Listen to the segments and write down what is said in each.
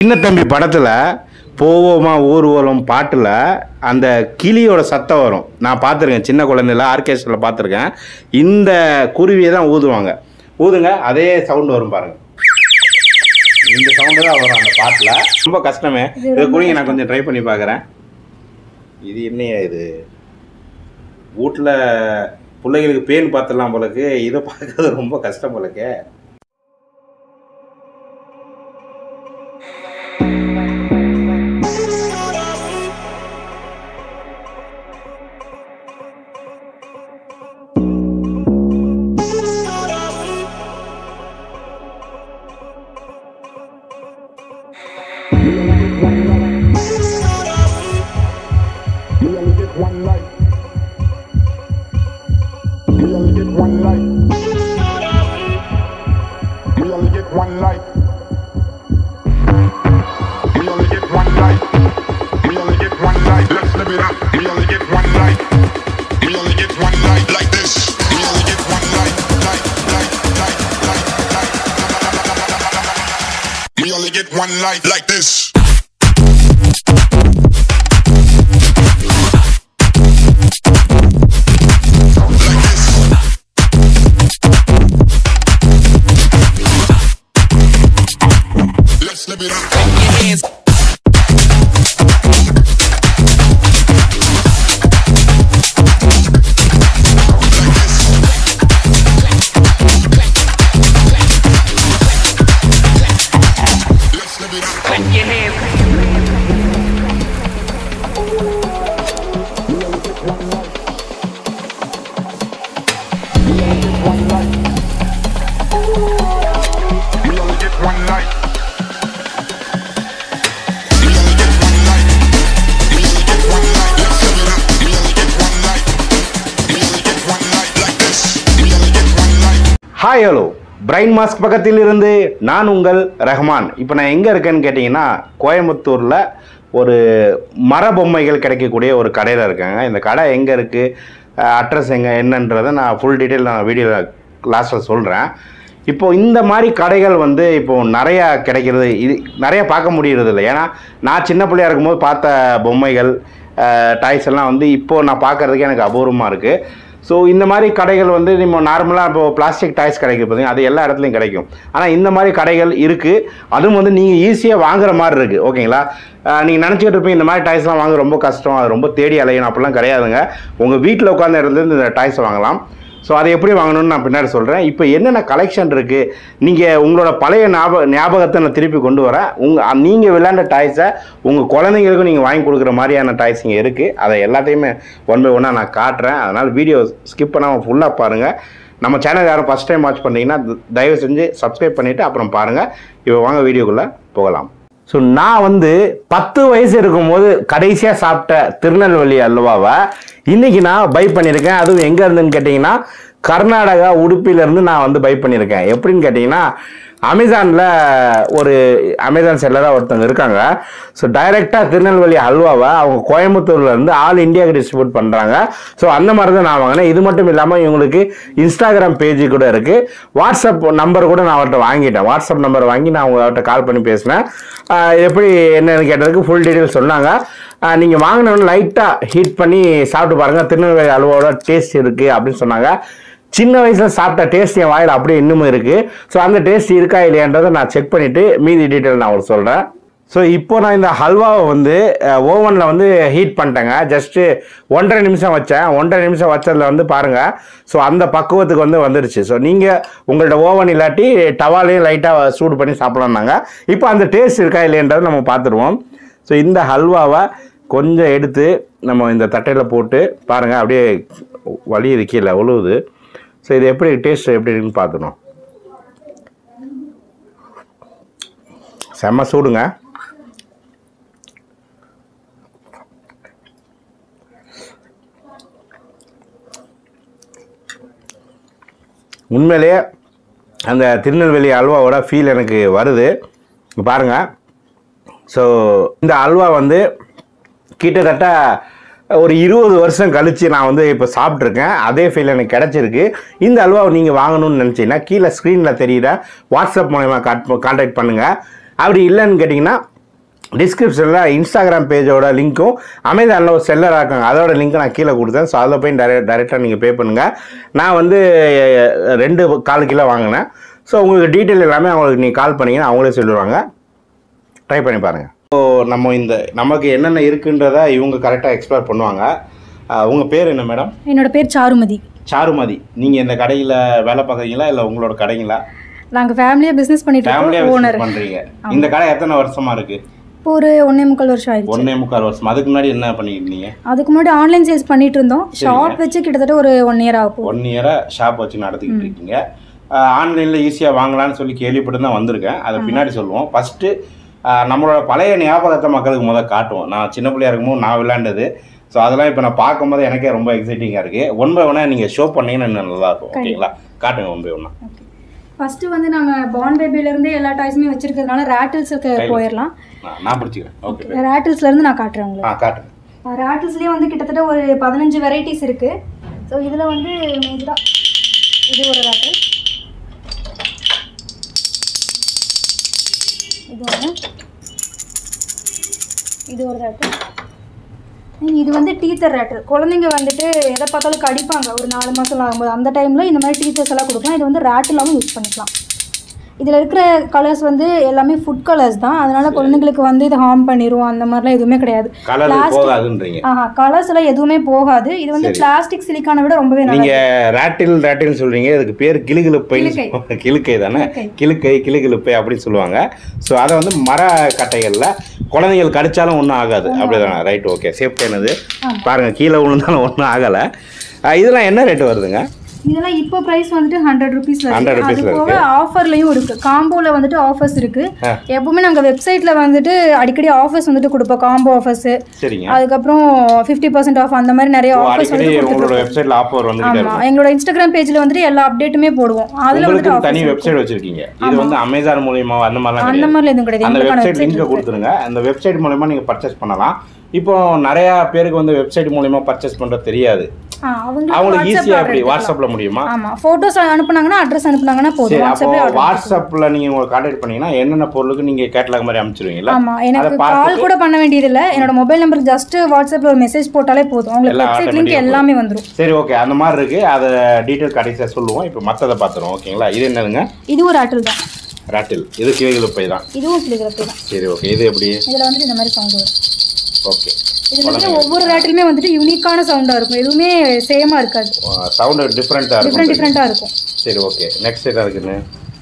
சின்ன தம்பி படத்தில் போவோமா ஊர்வலம் பாட்டில் அந்த கிளியோட சத்தம் வரும் நான் பார்த்துருக்கேன் சின்ன குழந்தைல ஆர்கெஸ்ட்ரில் பார்த்துருக்கேன் இந்த குருவியை தான் ஊதுவாங்க ஊதுங்க அதே சவுண்ட் வரும் பாருங்க இந்த சவுண்டு தான் வரும் அந்த பாட்டில் ரொம்ப கஷ்டமே இது குடிங்க நான் கொஞ்சம் ட்ரை பண்ணி பார்க்குறேன் இது என்னையா இது வீட்டில் பிள்ளைங்களுக்கு பேன் பார்த்துடலாம் போலக்கு இதை பார்க்கறது ரொம்ப கஷ்டம் போலக்கே We only get one life. We only get one life. We only get one life. We only get one life. We only get one life. Let's live it up. We only get one life. We only get one life like this. We only get one life. Life, life, life, life, life. We only get one life like this. Like this. Let's live it up. Like this. Let's live it up. We only get one life. We only get one life. We only get one life. Let's live it up. We only get one life. We only get one life like this. We only get one life. Hi hello brain mask பக்கத்தில் இருந்து நான் உங்கள் ரஹ்மான் இப்போ நான் எங்கே இருக்கேன்னு கேட்டிங்கன்னா கோயம்புத்தூரில் ஒரு மர பொம்மைகள் கிடைக்கக்கூடிய ஒரு கடையில் இருக்காங்க இந்த கடை எங்கே இருக்குது அட்ரஸ் எங்கே என்னன்றதை நான் ஃபுல் டீட்டெயில் நான் வீடியோவில் லாஸ்ட்டில் சொல்கிறேன் இப்போ இந்த மாதிரி கடைகள் வந்து இப்போ நிறையா கிடைக்கிறது இது நிறைய பார்க்க முடியறது இல்லை ஏன்னா நான் சின்ன பிள்ளையா இருக்கும்போது பார்த்த பொம்மைகள் டாய்ஸ் எல்லாம் வந்து இப்போது நான் பார்க்கறதுக்கு எனக்கு அபூர்வமாக இருக்குது ஸோ இந்த மாதிரி கடைகள் வந்து நம்ம நார்மலாக இப்போ பிளாஸ்டிக் டாய்ஸ் கிடைக்கும் பார்த்தீங்க அது எல்லா இடத்துலையும் கிடைக்கும் ஆனால் இந்த மாதிரி கடைகள் இருக்குது அதுவும் வந்து நீங்கள் ஈஸியாக வாங்குற மாதிரி இருக்குது ஓகேங்களா நீங்கள் நினச்சிக்கிட்டு இருப்பீங்க இந்த மாதிரி டாய்ஸ்லாம் வாங்க ரொம்ப கஷ்டம் அது ரொம்ப தேடி அலையணும் அப்படிலாம் கிடையாதுங்க உங்கள் வீட்டில் உட்காந்து இருந்து இந்த டாய்ஸ் வாங்கலாம் ஸோ அதை எப்படி வாங்கணும்னு நான் பின்னாடி சொல்கிறேன் இப்போ என்னென்ன கலெக்ஷன் இருக்குது நீங்கள் உங்களோட பழைய ஞாபக ஞாபகத்தை நான் திருப்பி கொண்டு வரேன் உங்கள் நீங்கள் விளையாண்ட டாய்ஸை உங்கள் குழந்தைங்களுக்கும் நீங்கள் வாங்கி கொடுக்குற மாதிரியான டாய்ஸ் இங்கே இருக்குது அதை எல்லாத்தையுமே ஒன் பை ஒன்னாக நான் காட்டுறேன் அதனால் வீடியோ ஸ்கிப் பண்ணாமல் ஃபுல்லாக பாருங்கள் நம்ம சேனல் யாரும் ஃபஸ்ட் டைம் வாட்ச் பண்ணீங்கன்னா தயவு செஞ்சு சப்ஸ்கிரைப் பண்ணிவிட்டு அப்புறம் பாருங்கள் இப்போ வாங்க வீடியோக்குள்ளே போகலாம் ஸோ நான் வந்து பத்து வயசு இருக்கும்போது கடைசியாக சாப்பிட்ட திருநெல்வேலி அல்வாவை இன்னைக்கு நான் பை பண்ணியிருக்கேன் அதுவும் எங்கே இருந்துன்னு கேட்டிங்கன்னா கர்நாடகா உடுப்பிலேருந்து நான் வந்து பை பண்ணியிருக்கேன் எப்படின்னு கேட்டிங்கன்னா அமேசானில் ஒரு அமேசான் செல்லராக ஒருத்தவங்க இருக்காங்க ஸோ டைரெக்டாக திருநெல்வேலி அல்வாவை அவங்க கோயம்புத்தூர்ல இருந்து ஆல் இந்தியாவுக்கு டிஸ்ட்ரிபியூட் பண்ணுறாங்க ஸோ அந்த மாதிரி தான் நான் வாங்கினேன் இது மட்டும் இல்லாமல் இவங்களுக்கு இன்ஸ்டாகிராம் பேஜ் கூட இருக்குது வாட்ஸ்அப் நம்பர் கூட நான் அவர்கிட்ட வாங்கிட்டேன் வாட்ஸ்அப் நம்பர் வாங்கி நான் அவர்கிட்ட கால் பண்ணி பேசினேன் ஆஹ் எப்படி என்னன்னு கேட்டதுக்கு ஃபுல் டீட்டெயில் சொன்னாங்க நீங்கள் வாங்கினோன்னு லைட்டாக ஹீட் பண்ணி சாப்பிட்டு பாருங்கள் திருநெல்வேலி அல்வாவோட டேஸ்ட் இருக்குது அப்படின்னு சொன்னாங்க சின்ன வயசில் சாப்பிட்ட டேஸ்ட் என் வாயில் அப்படியே இன்னமும் இருக்குது ஸோ அந்த டேஸ்ட் இருக்கா இல்லையான்றதை நான் செக் பண்ணிவிட்டு மீதி டீட்டெயில் நான் உங்களுக்கு சொல்கிறேன் ஸோ இப்போ நான் இந்த ஹல்வாவை வந்து ஓவனில் வந்து ஹீட் பண்ணிட்டேங்க ஜஸ்ட்டு ஒன்றரை நிமிஷம் வச்சேன் ஒன்றரை நிமிஷம் வச்சதில் வந்து பாருங்கள் ஸோ அந்த பக்குவத்துக்கு வந்து வந்துடுச்சு ஸோ நீங்கள் உங்கள்ட்ட ஓவன் இல்லாட்டி டவாலையும் லைட்டாக சூடு பண்ணி சாப்பிட்லான்னாங்க இப்போ அந்த டேஸ்ட் இருக்கா இல்லையன்றதை நம்ம பார்த்துருவோம் ஸோ இந்த ஹல்வாவை கொஞ்சம் எடுத்து நம்ம இந்த தட்டையில் போட்டு பாருங்கள் அப்படியே வலி இருக்கீல உழுவுது ஸோ இது எப்படி டேஸ்ட் எப்படி இருக்குன்னு பார்த்துணும் செம்ம சூடுங்க உண்மையிலேயே அந்த திருநெல்வேலி அல்வாவோட ஃபீல் எனக்கு வருது இங்க பாருங்க ஸோ இந்த அல்வா வந்து கிட்டத்தட்ட ஒரு இருபது வருஷம் கழித்து நான் வந்து இப்போ சாப்பிட்ருக்கேன் அதே ஃபீல் எனக்கு கிடச்சிருக்கு இந்த அல்வாவை நீங்கள் வாங்கணும்னு நினச்சிங்கன்னா கீழே ஸ்க்ரீனில் தெரியுற வாட்ஸ்அப் மூலயமா காட் கான்டாக்ட் பண்ணுங்கள் அப்படி இல்லைன்னு கேட்டிங்கன்னா டிஸ்கிரிப்ஷனில் இன்ஸ்டாகிராம் பேஜோட லிங்க்கும் அமேசானில் ஒரு செல்லர் இருக்காங்க அதோட லிங்க்கை நான் கீழே கொடுத்தேன் ஸோ அதில் போய் டேரெக்ட் டேரெக்டாக நீங்கள் பே பண்ணுங்கள் நான் வந்து அஹ், ரெண்டு கால் கிலோ வாங்கினேன் ஸோ உங்களுக்கு டீட்டெயில் எல்லாமே அவங்களுக்கு நீங்கள் கால் பண்ணீங்கன்னா அவங்களே சொல்லிடுவாங்க ட்ரை பண்ணி பாருங்கள் ஸோ நம்ம இந்த நமக்கு என்னென்ன இருக்குன்றத இவங்க கரெக்டாக எக்ஸ்ப்ளோர் பண்ணுவாங்க அஹ், உங்க பேர் என்ன மேடம் என்னோட பேர் சாருமதி சாருமதி நீங்கள் இந்த கடையில் வேலை பார்க்குறீங்களா இல்லை உங்களோட கடைங்களா நாங்கள் ஃபேமிலியாக பிஸ்னஸ் பண்ணிட்டு ஃபேமிலியாக இருக்கோம் ஓனர் பண்ணுறீங்க இந்த கடை எத்தனை வருஷமா இருக்கு இப்போ ஒரு ஒன்றே முக்கால் வருஷம் ஆயிடுச்சு ஒன்னே முக்கால் வருஷம் அதுக்கு முன்னாடி என்ன பண்ணிட்டு இருந்தீங்க அதுக்கு முன்னாடி ஆன்லைன் சேல்ஸ் பண்ணிட்டு இருந்தோம் ஷாப் வச்சு கிட்டத்தட்ட ஒரு ஒன் இயர் ஆகும் ஒன் இயராக ஷாப் வச்சு நடத்திக்கிட்டு இருக்கீங்க ஆன்லைனில் ஈஸியாக வாங்கலாம்னு சொல்லி கேள்விப்பட்டு தான் வந்திருக்கேன் அதை பின்னாடி சொல்லுவோம் ஃபஸ்ட்டு நம்மளோட பழைய ஞாபகத்தை மக்களுக்கு முதல் காட்டுவோம் நான் சின்ன பிள்ளையா இருக்கும்போது நான் விளையாண்டது ஸோ அதெல்லாம் இப்போ நான் பார்க்கும்போது எனக்கே ரொம்ப எக்ஸைட்டிங்காக இருக்குது ஒன் பை ஒன்னாக நீங்கள் ஷோ பண்ணீங்கன்னா இன்னும் நல்லா இருக்கும் ஓகேங்களா காட்டுங்க ஒன் பை ஒன்னா ஃபர்ஸ்ட் வந்து நம்ம பான் பேபிலேருந்தே எல்லா டாய்ஸுமே வச்சிருக்கிறதுனால ரேட்டில்ஸுக்கு போயிடலாம் நான் பிடிச்சிக்கிறேன் ஓகே ரேட்டில்ஸ்லேருந்து நான் காட்டுறேன் உங்களுக்கு ஆ காட்டுங்க ரேட்டில்ஸ்லேயே வந்து கிட்டத்தட்ட ஒரு பதினஞ்சு வெரைட்டிஸ் இருக்குது ஸோ இதில் வந்து மேஜராக இது ஒரு ரேட்டில் இது ஒன்று இது ஒரு ரேட்டில் இது வந்து டீச்சர் ரேட்டில் குழந்தைங்க வந்துட்டு எதை பார்த்தாலும் கடிப்பாங்க ஒரு நாலு மாதம் ஆகும்போது அந்த டைமில் இந்த மாதிரி டீச்சர்ஸ் எல்லாம் கொடுக்கலாம் இது வந்து ரேட்டிலாகவும் யூஸ் பண்ணிக்கலாம் இதில் இருக்கிற கலர்ஸ் வந்து எல்லாமே ஃபுட் கலர்ஸ் தான் அதனால குழந்தைங்களுக்கு வந்து இது ஹார்ம் பண்ணிரும் அந்த மாதிரிலாம் எதுவுமே கிடையாது கலர் போகாதுன்றீங்க ஆஹா கலர்ஸ் எல்லாம் எதுவுமே போகாது இது வந்து பிளாஸ்டிக் சிலிக்கானை விட ரொம்பவே நல்லா நீங்க ராட்டில் ராட்டில் சொல்றீங்க இதுக்கு பேர் கிளுகிழுப்பைன்னு சொல்லுவாங்க. கிளுக்கை தானே கிளுக்கை கிளுகிழுப்பை அப்படின்னு சொல்லுவாங்க ஸோ அதை வந்து மர கட்டைகள்ல குழந்தைகள் கடிச்சாலும் ஒன்றும் ஆகாது அப்படிதானே ரைட் ஓகே சேஃப்டியானது பாருங்க கீழே விழுந்தாலும் ஒன்றும் ஆகலை இதெல்லாம் என்ன ரேட் வருதுங்க இதெல்லாம் இப்போ பிரைஸ் வந்துட்டு ஹண்ட்ரட் ருபீஸ் 100 வருது rupees அது போக ஆஃபர்லயும் இருக்கு காம்போல வந்துட்டு ஆஃபர்ஸ் இருக்கு எப்பவுமே நாங்க வெப்சைட்ல வந்துட்டு அடிக்கடி ஆஃபர்ஸ் வந்துட்டு கொடுப்போம் காம்போ ஆஃபர்ஸ் சரிங்க அதுக்கப்புறம் ஃபிஃப்டி பர்சன்ட் ஆஃப் அந்த மாதிரி நிறைய ஓ, ஆஃபர்ஸ் அடிக்கடி வந்து உங்களோட வெப்சைட்ல ஆஃபர் வந்துகிட்டே ஆமா இருக்கும் எங்களோட இன்ஸ்டாகிராம் பேஜ்ல வந்துட்டு எல்லா அப்டேட்டுமே போடுவோம் அதுல வந்துட்டு உங்களுக்கு தனி offers வெப்சைட் வச்சிருக்கீங்க இது வந்து அமேசான் மூலியமா அந்த மாதிரிலாம் அந்த கிடையாது மாதிரிலாம் எதுவும் கிடையாது அந்த எங்களுக்கான வெப்சைட் லிங்கை கொடுத்துருங்க அந்த வெப்சைட் மூலயமா நீங்கள் பர்ச்சேஸ் பண்ணலாம் இப்போ நிறைய பேருக்கு வந்து வெப்சைட் மூலயமா பர்ச்சேஸ் பண்ணுறது தெரியாது ஆ, அவங்களுக்கு அவங்களுக்கு WhatsApp ஈஸியாக order எப்படி எடுத்துக்கலாம். வாட்ஸ்அப்பில் முடியுமா ஆமா போட்டோஸ் அனுப்புனாங்கன்னா அட்ரஸ் அனுப்புனாங்கன்னா போதும் சரி அப்போ வாட்ஸ்அப்ல ஆர்டர் வாட்ஸ்அப்பில் நீங்கள் உங்களை கான்டாக்ட் பண்ணீங்கன்னா என்னென்ன பொருளுக்கு நீங்கள் கேட்டலாக் மாதிரி அனுப்பிச்சிருவீங்களா ஆமா எனக்கு அதை கால் பார்த்துட்டு கூட பண்ண வேண்டியது இல்ல என்னோட மொபைல் நம்பருக்கு ஜஸ்ட் வாட்ஸ்அப்ல ஒரு மெசேஜ் போட்டாலே போதும் உங்களுக்கு எல்லாம் வெப்சைட் லிங்க் automatic-ஆ எல்லாமே வந்துரும் சரி ஓகே அந்த மாதிரி இருக்கு அதை டீட்டெயில் கடைசியாக சொல்லுவோம் இப்போ மற்றதை பார்த்துருவோம் ஓகேங்களா இது என்னதுங்க இது ஒரு ஆட்டில் தான் ராட்டில் இது கீழே தான் இதுவும் கிளிக்கிறப்பே தான் சரி ஓகே இது எப்படி இதுல வந்துட்டு இந்த மாதிரி சவுண்ட் வரும் ஓகே இதுல வந்து ஒவ்வொரு ரேட்டிலுமே வந்துட்டு யூனிக்கான சவுண்டா இருக்கும் எதுவுமே சேமா இருக்காது சவுண்டு டிஃப்ரெண்ட்டாக டிஃப்ரெண்ட் இருக்கும் டிஃப்ரெண்டா இருக்கும் சரி ஓகே நெக்ஸ்ட் என்ன இருக்குன்னு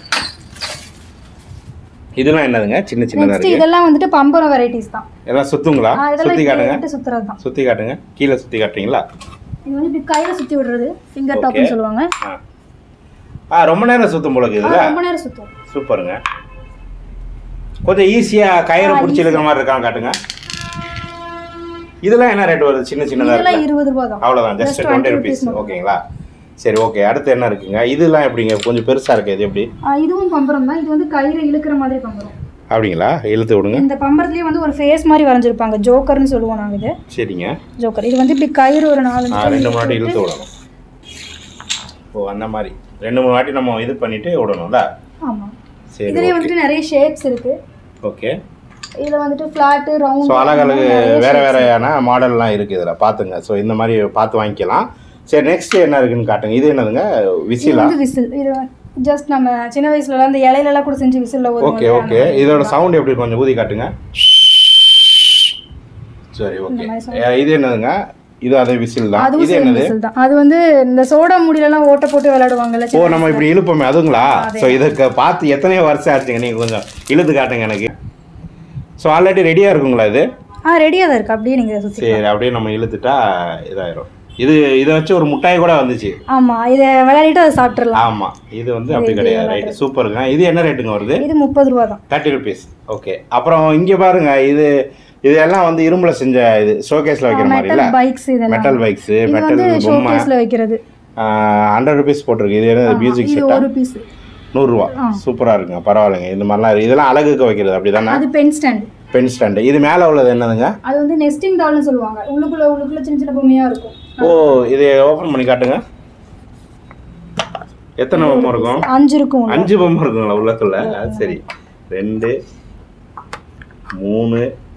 இதெல்லாம் என்னதுங்க சின்ன சின்னதாக நெக்ஸ்ட் இருக்கு இதெல்லாம் வந்துட்டு பம்பரம் வெரைட்டிஸ் தான் எல்லாம் சுத்துங்களா ஆ, இதெல்லாம் சுற்றி காட்டுங்க இப்படி சுத்துறது தான் சுற்றி காட்டுங்க கீழே சுற்றி காட்டுறீங்களா இது வந்து இப்படி கையில சுத்தி விடுறது ஃபிங்கர் Okay. டாப்னு சொல்லுவாங்க ஆ ஆ ரொம்ப நேரம் சுத்தும் போல ஆ, இதில் ரொம்ப நேரம் சுத்தும் சூப்பருங்க கொஞ்சம் ஈஸியாக கயிறு பிடிச்சி இருக்கிற மாதிரி இருக்கான்னு காட்டுங்க இதெல்லாம் என்ன ரேட் வருது சின்ன சின்னதாக இதெல்லாம் இருக்கு இருபது ரூபா தான் அவ்வளோதான் just Just twenty 20 rupees rupees மட்டும். ஓகேங்களா சரி ஓகே அடுத்து என்ன இருக்குங்க இதெல்லாம் எப்படிங்க கொஞ்சம் பெருசாக இருக்கு இது எப்படி ஆ, இதுவும் பம்பரம் தான் இது வந்து கயிறு இழுக்கிற மாதிரி பம்பரம் அப்படிங்களா இழுத்து விடுங்க இந்த பம்பரத்துலயே வந்து ஒரு ஃபேஸ் மாதிரி வரைஞ்சிருப்பாங்க ஜோக்கர்னு சொல்லுவோம் நாங்க இது சரிங்க ஜோக்கர் இது வந்து இப்படி கயிறு ஒரு நாலு ஆ ரெண்டு மூணு வாட்டி இழுத்து விடணும் ஓ அந்த மாதிரி ரெண்டு மூணு வாட்டி நம்ம இது பண்ணிட்டு விடணும்ல ஆமா சரி இதுலயே வந்துட்டு நிறைய ஷேப்ஸ் இருக்கு ஓகே இதுல வந்துட்டு ஃபிளாட் ஸோ ரவுண்ட் அழகழகு வேற வேறையான மாடல்லாம் இருக்குது இதில் பார்த்துங்க ஸோ இந்த மாதிரி பார்த்து வாங்கிக்கலாம் சரி நெக்ஸ்ட் என்ன இருக்குன்னு காட்டுங்க இது என்னதுங்க இது விசிலா வந்து விசில் இது ஜஸ்ட் நம்ம சின்ன வயசுல எல்லாம் இந்த இலையில எல்லாம் கூட செஞ்சு விசில்ல ஒரு ஓகே ஓகே இதோட சவுண்ட் எப்படி கொஞ்சம் ஊதி காட்டுங்க சரி ஓகே இது என்னதுங்க இது அதே விசில் தான் அதுவும் இது சேம் என்னது விசில் தான் அது வந்து இந்த சோடா முடியில எல்லாம் ஓட்ட போட்டு விளையாடுவாங்கல்ல ஓ நம்ம இப்படி இழுப்போமே அதுங்களா ஸோ இதுக்கு பார்த்து எத்தனையோ வருஷம் ஆச்சுங்க நீங்கள் கொஞ்சம் இழுத்து காட்டுங்க எனக்கு ஸோ ஆல்ரெடி ரெடியாக இருக்குங்களா இது ஆ ரெடியா தான் இருக்கு அப்படியே நீங்க சுத்தி சரி அப்படியே நம்ம இழுத்துட்டா இதாயிரும் இது இதை வச்சு ஒரு முட்டாய் கூட வந்துச்சு ஆமா இதை விளையாடிட்டு அதை சாப்பிட்டுறலாம் ஆமாம் இது வந்து அப்படி கிடையாது ரைட் சூப்பருங்க இது என்ன ரேட்டுங்க வருது இது முப்பது ரூபா தான் தேர்ட்டி ருபீஸ் ஓகே அப்புறம் இங்கே பாருங்க இது இது எல்லாம் வந்து இரும்புல செஞ்ச இது ஷோகேஸில் வைக்கிற மாதிரி இல்லை மெட்டல் பைக்ஸ் இதெல்லாம் மெட்டல் பைக்ஸு இது மெட்டல் வந்து பொம்மை ஷோகேஸ்ல வைக்கிறது ஹண்ட்ரட் ருபீஸ் போட்டிருக்கு இது என்ன மியூசிக் இது செட்டா ஒரு பீஸ் நூறுரூவா சூப்பராக இருக்குங்க பரவாயில்லைங்க இந்த மாதிரிலாம் இருக்கு இதெல்லாம் அழகுக்கு வைக்கிறது அப்படி தானே அது பென் ஸ்டாண்ட் பென் ஸ்டாண்டு இது மேலே உள்ளது என்னதுங்க அது வந்து நெஸ்டிங் டால்னு சொல்லுவாங்க உள்ளுக்குள்ள உள்ளுக்குள்ள சின்ன சின்ன பொம்மையா இருக்கும் ஓ இது ஓப்பன் பண்ணி காட்டுங்க எத்தனை பொம்மை இருக்கும் அஞ்சு இருக்கும் உள்ள. அஞ்சு பொம்மை இருக்குங்களா உள்ளக்குள்ள அது சரி ரெண்டு மூணு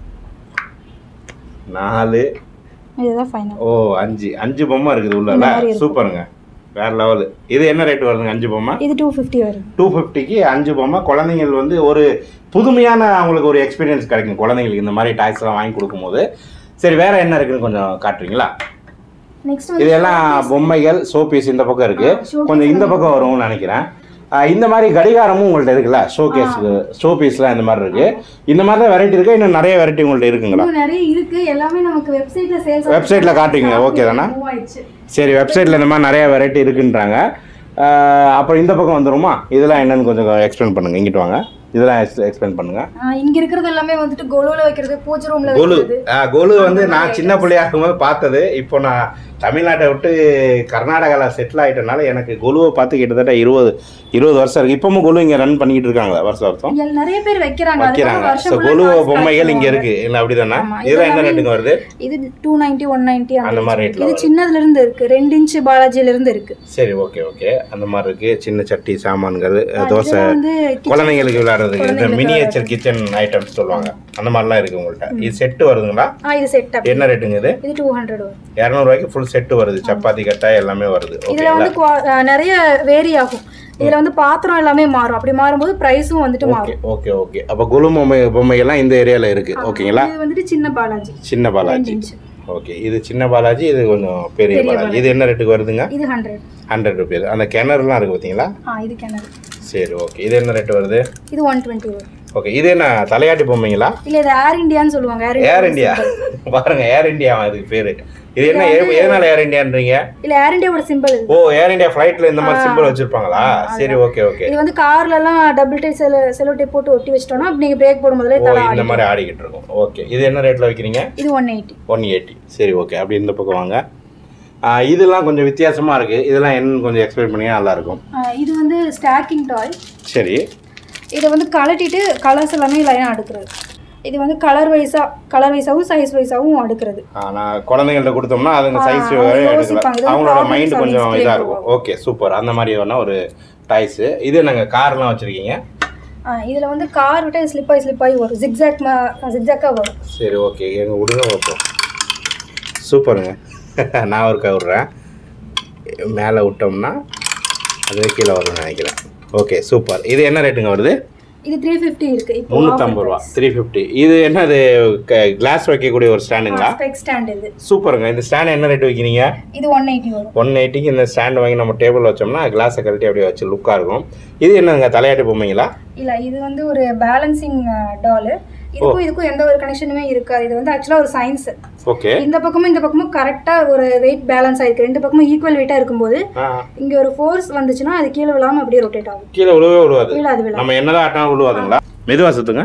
நாலு இதுதான் ஃபைனல் ஓ அஞ்சு அஞ்சு பொம்மை இருக்குது உள்ள இந்த மாதிரி இருக்கும். சூப்பருங்க வேற லெவலு இது என்ன ரேட் வருதுங்க அஞ்சு பொம்மை இது டூ ஃபிஃப்டி வருது டூ ஃபிஃப்டிக்கு அஞ்சு பொம்மை குழந்தைங்கள் வந்து ஒரு புதுமையான அவங்களுக்கு ஒரு எக்ஸ்பீரியன்ஸ் கிடைக்கும் குழந்தைங்களுக்கு இந்த மாதிரி டாய்ஸ்லாம் வாங்கி கொடுக்கும்போது சரி வேற என்ன இருக்குன்னு கொஞ்சம் காட்டுறீங்களா நெக்ஸ்ட் இதெல்லாம் பொம்மைகள் ஷோபீஸ் இந்த பக்கம் இருக்கு ஆ, showpiece கொஞ்சம் இந்த பக்கம் வரும்னு நினைக்கிறேன் ஆ, இந்த மாதிரி கடிகாரமும் உங்கள்ட்ட இருக்குல்ல ஷோகேஸ் ஷோபீஸ்லாம் இந்த மாதிரி இருக்கு இந்த மாதிரி தான் வெரைட்டி இருக்கு இன்னும் நிறைய வெரைட்டி உங்கள்ட்ட இருக்குங்களா இன்னும் நிறைய இருக்கு எல்லாமே நமக்கு வெப்சைட்ல சேல்ஸ் வெப்சைட்ல காட்டுறீங்க, okay தானே? ஆயிடுச்சு சரி வெப்சைட்ல இந்த மாதிரி நிறைய வெரைட்டி இருக்குன்றாங்க ஆ, அப்புறம் இந்த பக்கம் வந்துருமா இதெல்லாம் என்னன்னு கொஞ்சம் எக்ஸ்பிளைன் பண்ணுங்க இங்கிட்டு வாங்க இதெல்லாம் எக்ஸ்பிளைன் பண்ணுங்க ஆஹ் இங்க இருக்கிறது எல்லாமே வந்துட்டு கொலுல வைக்கிறது பூஜை ரூம்ல கோலு வைக்கிறது ஆ, கோலு வந்து நான் சின்ன பிள்ளையா இருக்கும்போது பார்த்தது இப்போ நான் தமிழ்நாட்டை விட்டு கர்நாடகாவில் செட்டில் ஆகிட்டனால எனக்கு கொலுவை பார்த்து கிட்டத்தட்ட இருபது இருபது வருஷம் இருக்கு இப்பவும் கொலு இங்கே ரன் பண்ணிக்கிட்டு இருக்காங்களா வருஷம் வருஷம் இங்க நிறைய பேர் வைக்கிறாங்க அதுக்காக வைக்கிறாங்க வருஷம் ஸோ full ஆ கொலு காசு பொம்மைகள் இங்கே கலெக்ட் இருக்கு இல்லை அப்படிதானே ஆமா, இதெல்லாம் என்ன இதெல்லாமே- ரேட்டுங்க வருது இது டூ நைன்டி ஒன் நைன்டி அந்த மாதிரி rate ல இது வருது. சின்னதுல இருந்து இருக்கு ரெண்டு இன்ச் பாலாஜில இருந்து இருக்கு சரி ஓகே ஓகே அந்த மாதிரி இருக்கு சின்ன சட்டி சாமான்கள் ஆஹ் தோசை இதெல்லாம் வந்து kitchen- குழந்தைங்களுக்கு விளையாடுறதுக்கு இந்த குழந்தைங்களுக்கு மினியேச்சர் கிச்சன் ஐட்டம்ஸ் சொல்லுவாங்க அந்த மாதிரிலாம் இருக்கு உங்கள்கிட்ட இது செட்டு வருதுங்களா ஆ இது செட் அப் என்ன ரேட்டுங்க இது இது டூ ஹண்ட்ரட் வரும் இரநூறுவாய்க்கு ஃபுல் செட்டு வருது சப்பாத்தி கட்டா எல்லாமே வருது இதுல ஓகேங்களா வந்து qua- ஆஹ் நிறைய வேரி ஆகும் இதுல வந்து பாத்திரம் எல்லாமே மாறும் அப்படி மாறும்போது பிரைஸும் வந்துட்டு ஓகே மாறும் ஓகே ஓகே அப்போ குழு பொம்மை பொம்மைகள்லாம் இந்த ஏரியாவில் இருக்கு ஓகேங்களா இது வந்துட்டு சின்ன பாலாஜி சின்ன ரெண்டு பாலாஜி இன்ச் ஓகே இது சின்ன பாலாஜி இது கொஞ்சம் பெரிய பெரிய பாலாஜி இது என்ன ரேட்டுக்கு வருதுங்க இது ஹண்ட்ரட் ஹண்ட்ரட் ருபீஸ் அந்த கிணறுலாம் இருக்கு பார்த்தீங்களா ஆ இது கிணறு சரி ஓகே இது என்ன ரேட் வருது இது ஒன் டுவெண்ட்டி வரும் ஓகே இது என்ன தலையாட்டி பொம்மைங்களா இல்ல இது ஏர் இந்தியான்னு சொல்லுவாங்க ஏர் ஏர் இந்தியா பாருங்க ஏர் இந்தியா அதுக்கு பேரு இது என்ன எ- எதனால ஏர் இந்தியான்றீங்க இல்ல ஏர் இந்தியாவோட சிம்பிள் இது ஓ ஏர் இந்தியா ஃப்ளைட்ல இந்த மாதிரி சிம்பிள் வச்சிருப்பாங்களா சரி ஓகே ஓகே இது வந்து கார்ல எல்லாம் டபுள் டை செலோ செலோ டேப் போட்டு ஒட்டி வச்சிட்டோம்னா அப்படி நீங்க பிரேக் போடும் போதுல ஓ தலை இந்த மாதிரி ஆடிக்கிட்டு இருக்கும் ஓகே இது என்ன ரேட்ல வைக்கிறீங்க இது ஒன் எயிட்டி ஒன் எயிட்டி சரி ஓகே அப்படி இந்த பக்கம் வாங்க ஆ, இதெல்லாம் கொஞ்சம் வித்தியாசமா இருக்கு இதெல்லாம் என்னன்னு கொஞ்சம் எக்ஸ்பிளைன் பண்ணி நல்லா இருக்கும் இது வந்து ஸ்டாக்கிங் டாய் சரி இதை வந்து கலட்டிட்டு கலர்ஸ் எல்லாமே லைனாக அடுக்கிறது இது வந்து கலர் வைஸா கலர் வைஸாவும் சைஸ் வைஸாவும் அடுக்கிறது ஆ, நான் குழந்தைங்கள்ட்ட கொடுத்தோம்னா அதுங்க ஆ, சைஸ் அவங்க எடுக்கலாம் யோசிப்பாங்க. இது அவங்களோட problem மைண்ட் solving கொஞ்சம் skill இதாக இருக்கும் ஓகே சூப்பர் அந்த மாதிரி வேணா ஒரு டாய்ஸு இது நாங்கள் கார்லாம் வச்சுருக்கீங்க இதில் வந்து கார் விட்டு ஸ்லிப் ஆகி ஸ்லிப் ஆகி வரும் ஜிக்ஸாக் ஜிக்ஸாக்காக வரும் சரி ஓகே எங்கள் விடுங்க வைப்போம் சூப்பருங்க நான் ஒருக்கா விட்றேன் மேலே விட்டோம்னா அதுவே கீழே வரும்னு நினைக்கிறேன் ஓகே சூப்பர் இது என்ன ரேட்டுங்க வருது இது த்ரீ ஃபிஃப்டி இருக்கு இப்போ முந்நூற்றம்பது ரூபா த்ரீ ஃபிஃப்டி இது என்னது கிளாஸ் வைக்கக்கூடிய ஒரு ஸ்டாண்டுங்களா ஸ்பெக் ஸ்டாண்ட் இது சூப்பருங்க இந்த ஸ்டாண்ட் என்ன ரேட் வைக்கிறீங்க இது ஒன் எயிட்டி வரும் ஒன் எயிட்டிக்கு இந்த ஸ்டாண்ட் வாங்கி நம்ம டேபிள் வச்சோம்னா கிளாஸை கழட்டி அப்படியே வச்சு லுக்காக இருக்கும் இது என்னங்க தலையாட்டி பொம்மைங்களா இல்ல இது வந்து ஒரு பேலன்சிங் டால் இதுக்கும் இதுக்கும் எந்த ஒரு கனெக்ஷனுமே இருக்காது இது வந்து ஆக்சுவலா ஒரு சயின்ஸ் ஓகே இந்த பக்கமும் இந்த பக்கமும் கரெக்டா ஒரு வெயிட் பேலன்ஸ் ஆயிருக்கு ரெண்டு பக்கமும் ஈக்குவல் வெயிட்டா இருக்கும்போது ஆ இங்க ஒரு ஃபோர்ஸ் வந்துச்சுன்னா அது கீழே விழாம அப்படியே ரொட்டேட் ஆகும் கீழே விழுவே விழுவாது கீழே அது விழாது நம்ம என்னதான் ஆட்டினாலும் விழுவாதுங்களா மெதுவா சுத்துங்க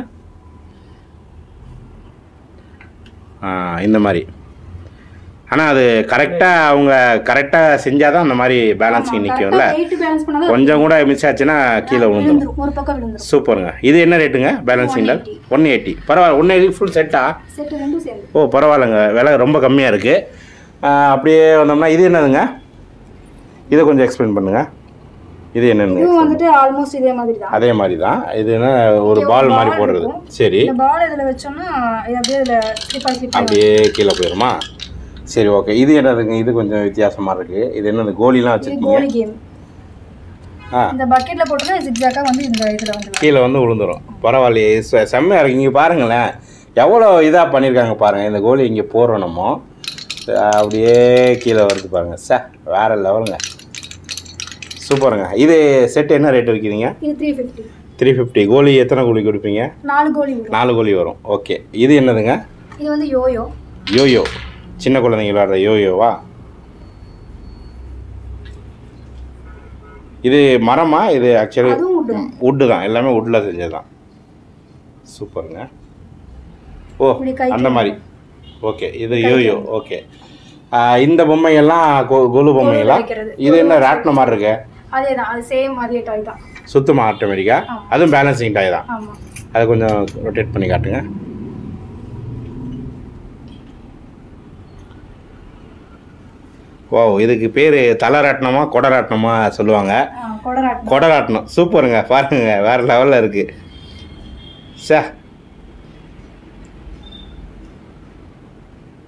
ஆ இந்த மாதிரி ஆனால் அது கரெக்டாக அவங்க கரெக்டாக செஞ்சாதான் அந்த மாதிரி பேலன்சிங் நிற்கும்ல வெயிட் பேலன்ஸ் பண்ணாதான் கொஞ்சம் கூட மிஸ் ஆச்சுன்னா கீழே விழுந்துடும் விழுந்துரும் ஒரு பக்கம் விழுந்துரும் சூப்பருங்க இது என்ன ரேட்டுங்க பேலன்சிங் டால் ஒன் எயிட்டி பரவாயில்ல ஒன் எயிட்டி ஃபுல் செட்டா செட் ரெண்டும் சேர்ந்து ஓ பரவாயில்லைங்க விலை ரொம்ப கம்மியாக இருக்குது அப்படியே வந்தோம்னா இது என்னதுங்க இதை கொஞ்சம் எக்ஸ்பிளைன் பண்ணுங்கள் இது என்னன்னு இதுவும் வந்துட்டு ஆல்மோஸ்ட் இதே மாதிரி தான் அதே மாதிரி தான் இது என்ன ஒரு இங்க பால் ஒரு மாதிரி ball போடுறது இருக்கும். சரி இந்த பால் இதுல வச்சோம்னா இது அப்படியே இதுல ஸ்லிப் ஆகி ஸ்லிப் ஆகி அப்படியே கீழே போயிடுமா சரி ஓகே இது என்னதுங்க இது கொஞ்சம் வித்தியாசமாக இருக்குது இது என்னது கோலிலாம் இது வச்சுருக்கீங்க கோலி கேம் ஆ இந்த பக்கெட்ல போட்டோம்னா ஜிக்ஸாக்கா வந்து இந்த இதுல வந்து கீழே வந்து விழுந்துரும் பரவாயில்லையே செ- செம்மையா இருக்கு இங்கே பாருங்களேன் எவ்வளோ இதாக பண்ணியிருக்காங்க பாருங்கள் இந்த கோலி இங்கே போடுறோம் நம்ம அஹ் அப்படியே கீழே வருது பாருங்க ச வேற லெவலுங்க சூப்பருங்க இது செட் என்ன ரேட் வைக்கிறீங்க இது த்ரீ ஃபிஃப்டி த்ரீ ஃபிஃப்டி கோலி எத்தனை கோலி கொடுப்பீங்க நாலு கோலி வரும் நாலு கோலி வரும் ஓகே இது என்னதுங்க இது வந்து யோயோ யோயோ சின்ன குழந்தைங்க விளையாடுற யோயோவா இது மரமா இது ஆக்சுவலி அதுவும் wood தான். வுட்டு தான் எல்லாமே வுட்டில் செஞ்சது தான் சூப்பருங்க ஓ இப்படி கை அந்த மாதிரி ஓகே இது யோயோ ஓகே இந்த பொம்மையெல்லாம் கொ- கொலு பொம்மைங்களா வைக்கிறது. இது என்ன ராட்டின மாதிரி இருக்கு அதே தான் அது சேம் அதே டாய் தான் சுத்தமாக ஆட்டோமேட்டிக்கா ஆமா. அதுவும் பேலன்சிங் டாய் தான் ஆமா அதை கொஞ்சம் ரொட்டேட் பண்ணி காட்டுங்க ஓ இதுக்கு பேர் தலைராட்டினமா கொடராட்டினமா சொல்லுவாங்க ஆ, கொடராட்டம் கொடராட்டினம் சூப்பருங்க பாருங்க வேற லெவலில் இருக்கு சே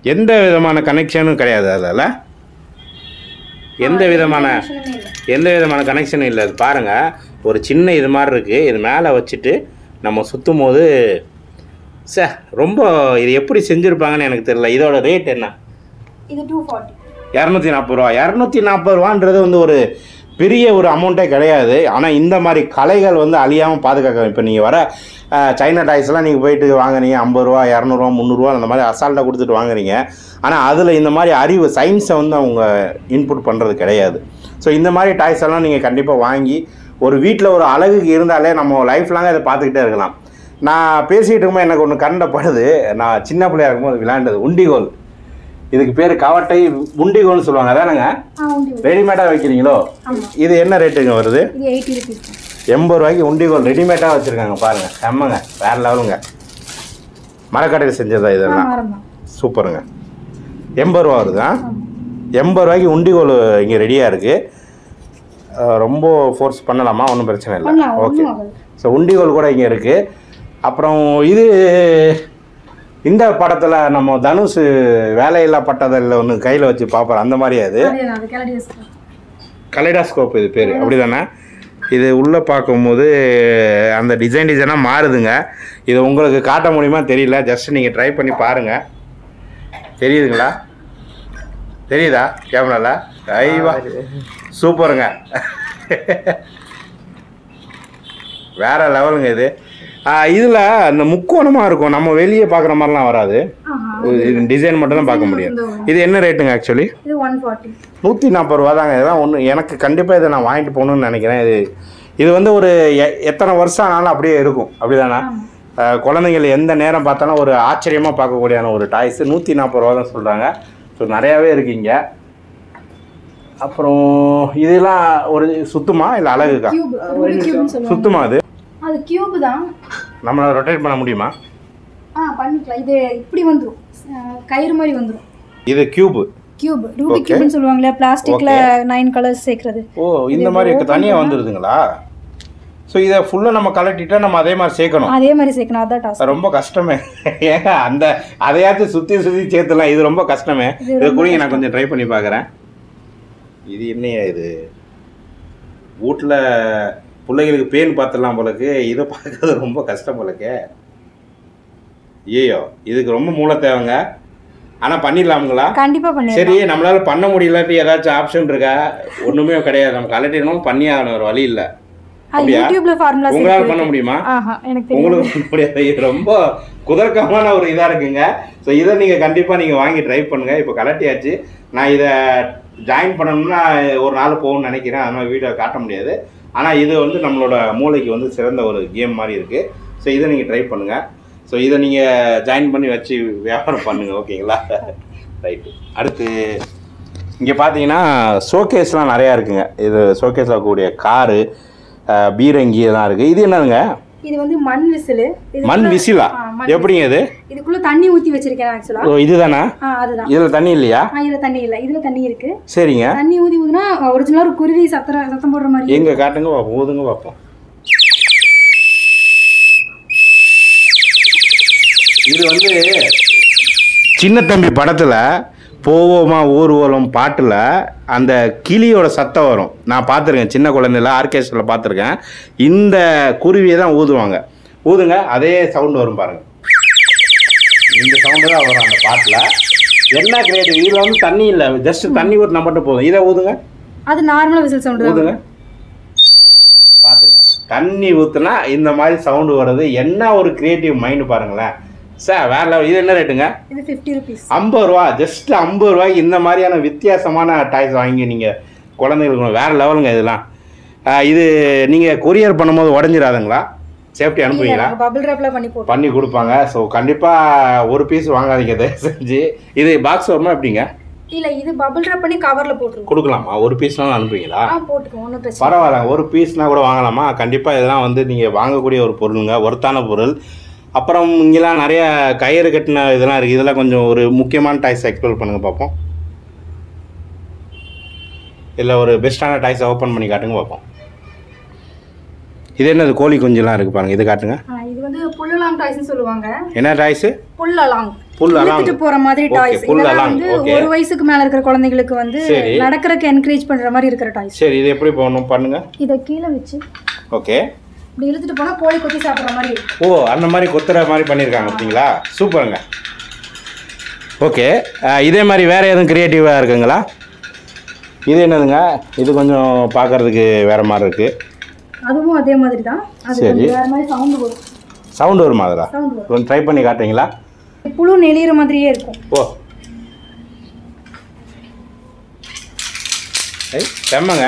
எந்த விதமான கனெக்ஷனும் கிடையாது அதில் எந்த விதமான பிரச்சனையுமே இல்லை எந்த விதமான கனெக்ஷனும் இல்லை இது பாருங்கள் ஒரு சின்ன இது மாதிரி இருக்குது இது மேலே வச்சுட்டு நம்ம சுற்றும் போது சே ரொம்ப இது எப்படி செஞ்சுருப்பாங்கன்னு எனக்கு தெரியல இதோட ரேட் என்ன இது டூ ஃபார்ட்டி இரநூத்தி நாற்பது ரூபா இரநூத்தி நாற்பது ரூபான்றது வந்து ஒரு பெரிய ஒரு அமௌண்ட்டே கிடையாது ஆனால் இந்த மாதிரி கலைகள் வந்து அழியாமல் பாதுகாக்க இப்போ நீங்கள் வர அஹ், சைனா டாய்ஸ்லாம் நீங்கள் போயிட்டு வாங்குறீங்க ஐம்பது ரூபா இரநூறுவா முந்நூறுரூவா அந்த மாதிரி அசால்ட்டாக கொடுத்துட்டு வாங்குறீங்க ஆனால் அதில் இந்த மாதிரி அறிவு சயின்ஸை வந்து அவங்க இன்புட் பண்ணுறது கிடையாது ஸோ இந்த மாதிரி டாய்ஸ் எல்லாம் நீங்கள் கண்டிப்பாக வாங்கி ஒரு வீட்டில் ஒரு அழகுக்கு இருந்தாலே நம்ம லைஃப் லாங்காக இதை பார்த்துக்கிட்டே இருக்கலாம் நான் பேசிகிட்டு இருக்கும்போது எனக்கு ஒன்று கண்டப்படுது நான் சின்ன பிள்ளையா இருக்கும்போது விளையாண்டது உண்டிகோல் இதுக்கு பேர் கவட்டை உண்டிகோல்னு சொல்லுவாங்க அதானங்க ஆ உண்டு ரெடிமேடாக வைக்கிறீங்களோ இது என்ன ரேட்டுங்க வருது இது எயிட்டி ருபீஸ் எண்பது ரூபாய்க்கு உண்டிகோல் ரெடிமேடாக வச்சுருக்காங்க பாருங்கள் செம்மங்க வேற லெவலுங்க மரக்கடையில் செஞ்சதா இதெல்லாம் மரம் தான் சூப்பருங்க எண்பது ரூபா வருதா எண்பது ரூபாய்க்கு உண்டிகோல் இங்கே ரெடியாக இருக்குது ரொம்ப ஃபோர்ஸ் பண்ணலாமா ஒன்றும் பிரச்சனை இல்லை பண்ணலாம் ஓகே ஒன்றும் ஆகாது ஸோ உண்டிகோல் கூட இங்கே இருக்குது அப்புறம் இது இந்த படத்தில் நம்ம தனுஷ் வேலையில்லா பட்டதில் ஒன்று கையில் வச்சு பார்ப்பார் அந்த மாதிரி அது அதே தான் அது கிளடி வச்சுக்கலாம் கலைடாஸ்கோப் இது பேர் அப்படி தானே இது உள்ளே பார்க்கும்போது அந்த டிசைன் டிசைனாக மாறுதுங்க இது உங்களுக்கு காட்ட முடியுமா தெரியல ஜஸ்ட் நீங்கள் ட்ரை பண்ணி பாருங்கள் தெரியுதுங்களா தெரியுதா கேமரால ஐவா சூப்பருங்க வேற லெவலுங்க இது இதில் அந்த முக்கோணமாக இருக்கும் நம்ம வெளியே பார்க்குற மாதிரிலாம் வராது ஆஹா இது டிசைன் மட்டும் தான் பார்க்க முடியும் இது என்ன ரேட்டுங்க ஆக்சுவலி இது ஒன் ஃபார்ட்டி நூற்றி நாற்பது ரூபா தாங்க இதெல்லாம் ஒன்று எனக்கு கண்டிப்பாக இதை நான் வாங்கிட்டு போகணும்னு நினைக்கிறேன் இது இது வந்து ஒரு எ- எத்தனை வருஷம் ஆனாலும் அப்படியே இருக்கும் அப்படிதானே அஹ், குழந்தைகள் எந்த நேரம் பார்த்தாலும் ஒரு ஆச்சரியமாக பார்க்கக்கூடியான ஒரு டாய்ஸ் நூற்றி நாற்பது ரூபா தான் சொல்கிறாங்க ஸோ நிறையாவே இருக்கீங்க அப்புறம் இதெல்லாம் ஒரு சுத்துமா இல்லை அழகுக்கா கியூப் ரூபி கியூப்னு சொல்லுவாங்க சுத்துமா அது அது கியூப் தான் நம்மளை ரொட்டேட் பண்ண முடியுமா ஆ பண்ணிக்கலாம் இது இப்படி வந்துடும் கயிறு மாதிரி வந்துடும் இது கியூபு கியூப் ரூபி கியூப்னு சொல்லுவாங்களே பிளாஸ்டிக்ல நைன் கலர்ஸ் சேர்க்கறது ஓ இந்த மாதிரி தனியாக வந்துடுதுங்களா ஸோ இதை ஃபுல்லாக நம்ம கலட்டிட்டா நம்ம அதே மாதிரி சேர்க்கணும் அதே மாதிரி சேர்க்கணும் அதான் டாஸ்க் ரொம்ப கஷ்டமே ஏங்க அந்த அதையாச்சும் சுற்றி சுற்றி சேர்த்துலாம் இது ரொம்ப கஷ்டமே இதை கூட நான் கொஞ்சம் ட்ரை பண்ணி பார்க்குறேன் இது என்னையா இது வீட்டில் பிள்ளைகளுக்கு பேன் பார்த்துடலாம் போலக்கு இதை பார்க்கறது ரொம்ப கஷ்டம் போலக்கே ஐயோ இதுக்கு ரொம்ப மூளை தேவைங்க ஆனால் பண்ணிடலாமுங்களா கண்டிப்பா பண்ணி சரி நம்மளால பண்ண முடியலாட்டி ஏதாச்சும் ஆப்ஷன் இருக்கா ஒன்றுமே கிடையாது நம்ம கலட்டிடணும் பண்ணி ஆகணும் ஒரு வழி இல்லை அப்படியா? யூடியூப்ல ஃபார்முலா உங்களால் பண்ண முடியுமா ஆஹா எனக்கு தெரியும் உங்களுக்கு பண்ண முடியாது இது ரொம்ப குதர்க்கமான ஒரு இதாக இருக்குங்க ஸோ இதை நீங்கள் கண்டிப்பாக நீங்கள் வாங்கி ட்ரை பண்ணுங்கள் இப்போ கலட்டியாச்சு நான் இதை ஜாயின் பண்ணணும்னா ஒரு நாள் போகும்னு நினைக்கிறேன் அதனால் வீடியோ காட்ட முடியாது ஆனால் இது வந்து நம்மளோட மூளைக்கு வந்து சிறந்த ஒரு கேம் மாதிரி இருக்குது ஸோ இதை நீங்கள் ட்ரை பண்ணுங்கள் ஸோ இதை நீங்கள் ஜாயின் பண்ணி வச்சு வியாபாரம் பண்ணுங்கள் ஓகேங்களா ரைட்டு அடுத்து இங்கே பார்த்தீங்கன்னா ஷோகேஸ்லாம் நிறையா இருக்குங்க இது ஷோகேஸில் கூடிய காரு பீரங்கி இதெல்லாம் இருக்குது இது என்னதுங்க இது வந்து மண் விசிலு இது மண் விசிலா ஆ, மண் எப்படிங்க இது இதுக்குள்ள தண்ணி ஊத்தி வச்சிருக்கேன் ஆக்சுவலா ஓ இதுதானா ஆ அதுதான் இதில் தண்ணி இல்லையா ஆ இதுல தண்ணி இல்ல இதுல தண்ணி இருக்கு சரிங்க தண்ணி ஊதி ஊதுனா ஒரிஜினலா ஒரு குருவி சத்தம் சத்தம் போடுற மாதிரி எங்க காட்டுங்க பார்ப்போம் ஊதுங்க பார்ப்போம் இது வந்து சின்ன தம்பி படத்தில் போவோமா ஊர்வலம் பாட்டில் அந்த கிளியோட சத்தம் வரும் நான் பார்த்துருக்கேன் சின்ன குழந்தைல ஆர்கெஸ்ட்ரில் பார்த்துருக்கேன் இந்த குருவியை தான் ஊதுவாங்க ஊதுங்க அதே சவுண்டு வரும் பாருங்க இந்த சவுண்டு தான் வரும் அந்த பாட்டில் என்ன கிரியேட்டிவ் இதில் வந்து தண்ணி இல்லை ஜஸ்ட் தண்ணி ஊற்றினா மட்டும் போதும் இதை ஊதுங்க அது நார்மலா விசில் சவுண்ட் தான் ஊதுங்க பாத்துங்க தண்ணி ஊத்துனா இந்த மாதிரி சவுண்டு வருது என்ன ஒரு கிரியேட்டிவ் மைண்ட் பாருங்களேன் சார் வேற level. இது என்ன ரேட்டுங்க இது ஃபிஃப்டி ருபீஸ் ஐம்பது ரூபா ஜஸ்ட் ஐம்பது ரூபாய்க்கு இந்த மாதிரியான வித்தியாசமான டாய்ஸ் வாங்கி நீங்கள் குழந்தைங்களுக்கு வேற லெவலுங்க இதெல்லாம் ஆஹ் இது நீங்கள் கொரியர் பண்ணும்போது உடஞ்சிடாதுங்களா சேஃப்டி அனுப்புவீங்களா பபிள் ரேப்ல பண்ணி போட்டோம் பண்ணி கொடுப்பாங்க ஸோ கண்டிப்பாக ஒரு பீஸ் வாங்காதீங்க தயவு செஞ்சு இது பாக்ஸ் வருமா எப்படிங்க இல்ல இது பபிள் ரேப் பண்ணி கவர்ல போட்டுருக்கோம் கொடுக்கலாமா ஒரு பீஸ்னாலும் அனுப்புவீங்களா ஆ போட்டுக்கோம் ஒன்றும் பிரச்சனை பரவாயில்ல ஒரு பீஸ்னா கூட வாங்கலாமா கண்டிப்பாக இதெல்லாம் வந்து நீங்கள் வாங்கக்கூடிய ஒரு பொருளுங்க ஒர்த்தான பொருள் அப்புறம் இங்கெல்லாம் நிறைய கயிறு கட்டின இதெல்லாம் இருக்குது இதெல்லாம் கொஞ்சம் ஒரு முக்கியமான டாய்ஸ் எக்ஸ்ப்ளோர் பண்ணுங்கள் பார்ப்போம் இல்லை ஒரு பெஸ்ட்டான டாய்ஸை ஓப்பன் பண்ணி காட்டுங்க பார்ப்போம் இது என்னது கோழி குஞ்சுலாம் இருக்குது பாருங்கள் இது காட்டுங்க ஆ, இது வந்து புல்லலாங் டாய்ஸ்னு சொல்லுவாங்க என்ன டாய்ஸு புல்லலாங் புல் அலாம் இழுத்துட்டு போற மாதிரி Okay, டாய்ஸ் புல் இதெல்லாம் அலாம், வந்து okay. ஒரு வயசுக்கு மேல இருக்கிற குழந்தைங்களுக்கு வந்து சரி. நடக்கிறதுக்கு என்கரேஜ் பண்ற மாதிரி இருக்கிற டாய்ஸ் சரி இது எப்படி போகணும் பண்ணுங்க இதை கீழே வச்சு ஓகே இப்படி இழுத்துட்டு போனா கோழி கொத்தி சாப்பிடுற மாதிரி இருக்கும் ஓ அந்த மாதிரி கொத்துற மாதிரி பண்ணியிருக்காங்க பார்த்தீங்களா சூப்பருங்க ஓகே இதே மாதிரி வேறு எதுவும் க்ரியேட்டிவாக இருக்குங்களா இது என்னதுங்க இது கொஞ்சம் பார்க்கறதுக்கு வேறு மாதிரி இருக்குது அதுவும் அதே மாதிரி தான் அது சரி. கொஞ்சம் வேற மாதிரி சவுண்ட் வரும் சவுண்டு வருமா அதில் சவுண்ட் வரும் கொஞ்சம் ட்ரை பண்ணி காட்டுறீங்களா புழு நெளிகிற மாதிரியே இருக்கும் ஓ ஐய் செம்மங்க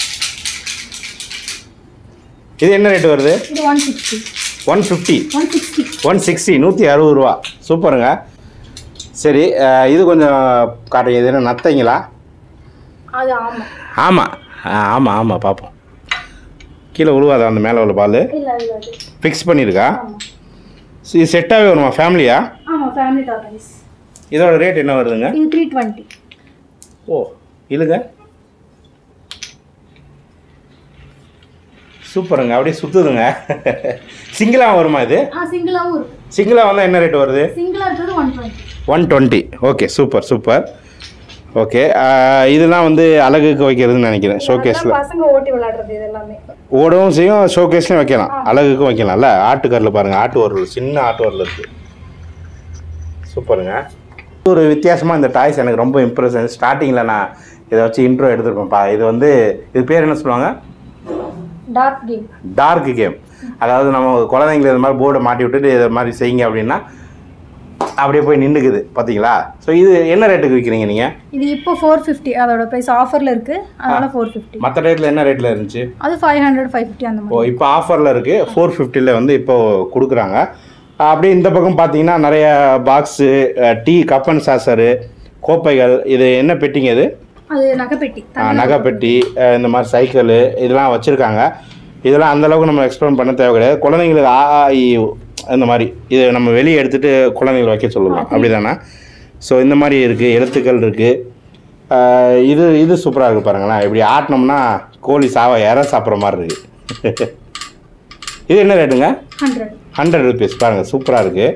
இது என்ன ரேட் வருது இது one sixty one fifty one sixty one sixty நூற்றி அறுபது ரூபா சூப்பருங்க சரி அஹ், இது கொஞ்சம் காட்டுங்க இது என்ன நத்தைங்களா அது ஆமா ஆமாம் ஆமாம் ஆமாம் பார்ப்போம் கீழே விழுவாதா அந்த மேலே உள்ள பால் இல்ல இல்ல அது ஃபிக்ஸ் பண்ணியிருக்கா ஆமா இது செட்டாகவே வருமா ஃபேமிலியா ஆமா ஃபேமிலி டாய்ஸ் இதோட ரேட் என்ன வருதுங்க இது த்ரீ டுவெண்ட்டி ஓ இழுங்க சூப்பருங்க அப்படியே சுற்றுதுங்க சிங்கிளாக வருமா இது ஆ சிங்கிளாவும் இருக்கும் சிங்கிளாக வந்தால் என்ன ரேட் வருது சிங்கிளா இருக்கிறது one twenty one twenty okay super super okay இதெல்லாம் வந்து அழகுக்கு வைக்கிறதுன்னு நினைக்கிறேன் ஷோகேஸில் பசங்க ஓட்டி விளையாடுறது இது எல்லாமே ஓடவும் செய்யும் ஷோகேஸ்லையும் வைக்கலாம் அழகுக்கும் வைக்கலாம்ல ஆட்டுக்கரில் பாருங்கள் ஆட்டு உரல் சின்ன ஆட்டு உரல் இருக்குது சூப்பருங்க ஒரு வித்தியாசமாக இந்த டாய்ஸ் எனக்கு ரொம்ப இம்ப்ரெஸ் ஸ்டார்டிங்கில் நான் இதை வச்சு இன்ட்ரோ எடுத்திருப்பேன்ப்பா இது வந்து இது பேர் என்ன சொல்லுவாங்க டார்க் கேம் டார்க் கேம் அதாவது நம்ம குழந்தைங்களை இது மாதிரி போர்டை மாட்டி விட்டுட்டு இதை மாதிரி செய்யுங்க அப்படின்னா அப்படியே போய் நின்றுக்குது பார்த்தீங்களா ஸோ இது என்ன ரேட்டுக்கு விற்கிறீங்க நீங்கள் இது இப்போ ஃபோர் ஃபிஃப்டி அதோட ப்ரைஸ் ஆஃபரில் இருக்கு அதனால ஃபோர் ஃபிஃப்டி மற்ற ரேட்டில் என்ன ரேட்டில் இருந்துச்சு அது ஃபைவ் ஹண்ட்ரட் ஃபைவ் ஃபிஃப்டி அந்த ஓ மாதிரி இப்போ ஆஃபரில் இருக்குது ஃபோர் ஃபிஃப்டியில் வந்து இப்போ கொடுக்குறாங்க அப்படியே இந்த பக்கம் பார்த்தீங்கன்னா நிறைய box tea cup and saucer கோப்பைகள் இது என்ன பெட்டிங்க இது அது நகைப்பெட்டி ஆ, நகைப்பெட்டி அஹ், இந்த மாதிரி சைக்கிளு இதெல்லாம் வச்சுருக்காங்க இதெல்லாம் அந்த அளவுக்கு நம்ம எக்ஸ்பிளைன் பண்ண தேவை கிடையாது குழந்தைங்களுக்கு ஆ ஆ, இ உ, இந்த மாதிரி இது நம்ம வெளியே எடுத்துகிட்டு குழந்தைங்களை வைக்க சொல்லலாம் அப்படி தானே ஸோ இந்த மாதிரி இருக்குது எழுத்துக்கள் இருக்குது இது இது சூப்பராக இருக்குது பாருங்களேன் இப்படி ஆட்டினோம்னா கோழி சாவ இற சாப்பிட்ற மாதிரி இருக்குது இது என்ன ரேட்டுங்க ஹண்ட்ரட் ஹண்ட்ரட் ருபீஸ் பாருங்கள் சூப்பராக இருக்குது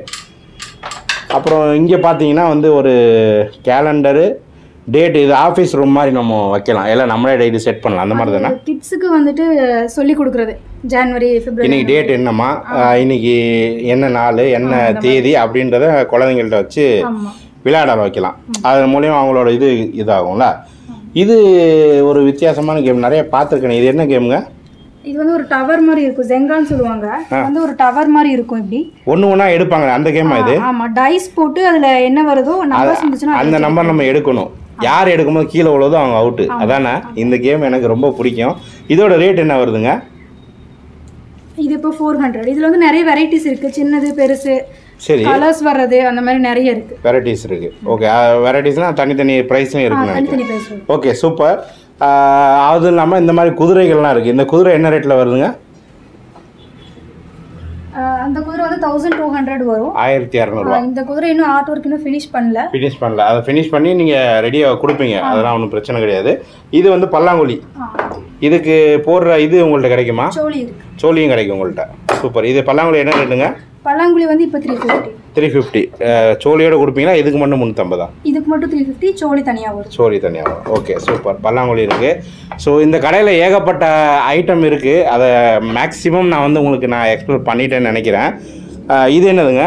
அப்புறம் இங்கே பார்த்தீங்கன்னா வந்து ஒரு கேலண்டரு டேட் இது ஆஃபீஸ் ரூம் மாதிரி நம்ம வைக்கலாம் எல்லாம் நம்மளே டெய்லி செட் பண்ணலாம் அந்த மாதிரி தானே கிட்ஸுக்கு வந்துட்டு சொல்லி கொடுக்குறது ஜனவரி பிப்ரவரி இன்னைக்கு டேட் என்னம்மா ஆஹ் இன்னைக்கு என்ன நாள் என்ன தேதி அப்படின்றத குழந்தைங்கள்ட்ட வச்சு ஆமாம் விளையாட வைக்கலாம் அது மூலியம் அவங்களோட இது இதாகும்ல இது ஒரு வித்தியாசமான கேம் நிறைய பார்த்துருக்கேன் இது என்ன கேமுங்க இது வந்து ஒரு டவர் மாதிரி இருக்கும் ஜெங்கான்னு சொல்லுவாங்க இது வந்து ஒரு டவர் மாதிரி இருக்கும் இப்படி ஒன்று ஒன்றா எடுப்பாங்க அந்த கேமா இது ஆமா டைஸ் போட்டு அதுல என்ன வருதோ நம்பர்ஸ் இருந்துச்சுன்னா அந்த நம்பர் நம்ம எடுக்கணும் யார் எடுக்கும்போது கீழே உள்ளதோ அவங்க அவுட்டு அதானே இந்த கேம் எனக்கு ரொம்ப பிடிக்கும் இதோட ரேட் என்ன வருதுங்க இது இப்போ ஃபோர் ஹண்ட்ரட் இதுல வந்து நிறைய வெரைட்டிஸ் இருக்கு சின்னது பெருசு சரி கலர்ஸ் வர்றது அந்த மாதிரி நிறைய இருக்கு வெரைட்டிஸ் இருக்கு ஓகே வெரைட்டிஸ்னால் தனித்தனி ப்ரைஸும் இருக்குன்னு நினைக்கிறேன் தனித்தனி பேர் சொல்லுங்க ஓகே சூப்பர் அதுவும் இல்லாமல் இந்த மாதிரி குதிரைகள்லாம் இருக்குது இந்த குதிரை என்ன ரேட்டில் வருதுங்க ஆஹ் அந்த குதிரை வந்து தௌசண்ட் டூ ஹண்ட்ரட் வரும் ஆயிரத்தி இரநூறுவா ஆஹ் இந்த குதிரை இன்னும் ஆர்ட் ஒர்க் இன்னும் ஃபினிஷ் பண்ணல ஃபினிஷ் பண்ணல அதை ஃபினிஷ் பண்ணி நீங்கள் ரெடியாக கொடுப்பீங்க அதெல்லாம் ஒன்றும் பிரச்சனை கிடையாது இது வந்து பல்லாங்குழி இதுக்கு போடுற இது உங்கள்கிட்ட கிடைக்குமா சோழி இருக்கு சோழியும் கிடைக்கும் உங்கள்கிட்ட சூப்பர் இது பல்லாங்குழி என்ன ரேட்டுங்க பல்லாங்குழி வந்து இப்போ த்ரீ ஃபிஃப்டி த்ரீ ஃபிஃப்டி சோழியோட கொடுப்பீங்களா இதுக்கு மட்டும் முந்நூற்றம்பதா இதுக்கு மட்டும் த்ரீ ஃபிஃப்டி சோழி தனியா வரும் சோழி தனியாக ஓகே சூப்பர் பல்லாங்குழி இருக்குது ஸோ இந்த கடையில் ஏகப்பட்ட ஐட்டம் இருக்குது அதை மேக்ஸிமம் நான் வந்து உங்களுக்கு நான் எக்ஸ்ப்ளோர் பண்ணிட்டேன்னு நினைக்கிறேன் அஹ், இது என்னதுங்க